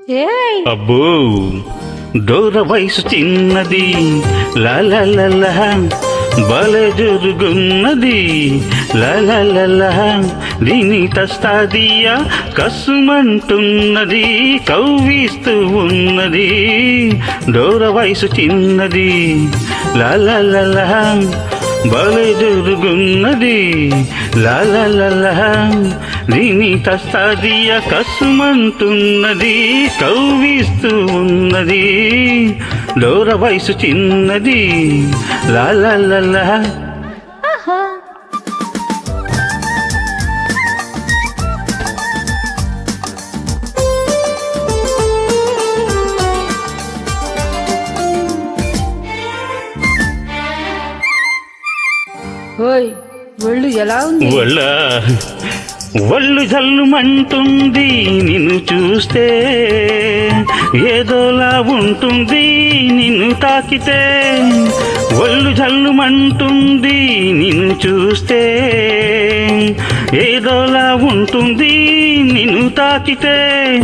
ఏయ్ అబ్బో దూర వయసు చిన్నది లాలలల బల జరుగున్నది లాలలల దీని తస్తాదియ కసుమంటున్నది కవ్విస్తూ ఉన్నది దూర వయసు చిన్నది లాలలల బల జరుగున్నది లాలలల దీని తస్తాదియ కసుమంటున్నది కవ్విస్తూ ఉన్నది డోర వయసు చిన్నది లాలలల ఆహా ఓయ్ ఒళ్ళు ఎలా ఉంది వల్ల ఒళ్ళు జల్లుమంటుంది నిన్ను చూస్తే ఏదోలా ఉంటుంది నిన్ను తాకితే ఒళ్ళు జల్లుమంటుంది నిన్ను చూస్తే ఏదోలా ఉంటుంది నిన్ను తాకితే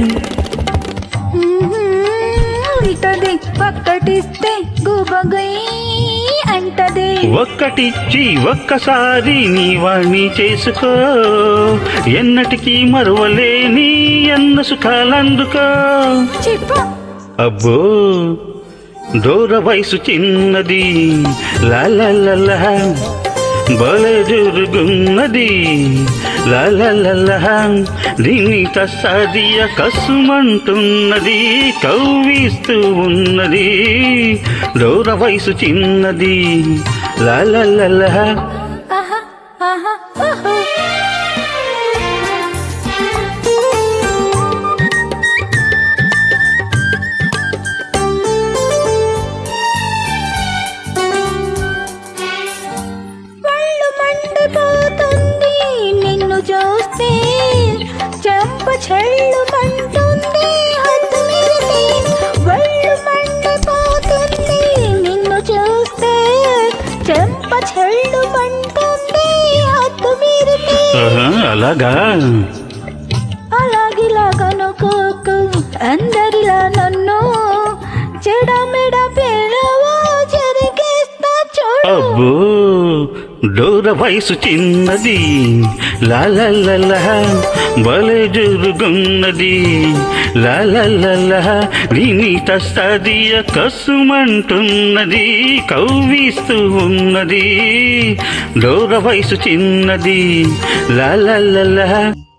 ఉంటది పక్కటిస్తే గుబగై అంటది ఒక్కటిచ్చి ఒక్కసారి నీ వాణ్ణి చేసుకో ఎన్నటికీ మరువలేని అన్న సుఖాలందుకో చెప్పు అబ్బో దూర వయసు చిన్నది లాలలల బల జరుగున్నది లాలలల దీని తస్సాదియ కసుమంటున్నది కవ్విస్తూ ఉన్నది దూర వయసు చిన్నది లాలలల ఆహా ఆహా ఆహా ఒళ్ళు మండిపోతుంది నిన్ను చూస్తే చెంప చెళ్ళు మంటుంది హద్దు మీరితే ఒళ్ళు మండిపోతుంది నిన్ను చూస్తే చెంప చెళ్ళు మంటుంది హద్దు మీరితే ఆహా, అలాగా అలాగిలాగనుకోకు అందరిలా నన్ను చెడమెడ పిల్లవో జరిగేస్తా చూడు అబ్బో దూర వయసు చిన్నది లాలలల బలే జరుగున్నది లాలలల దీని తస్తదియ కసుమంటున్నది కవ్విస్తూ ఉన్నది దూర వయసు చిన్నది లాలలల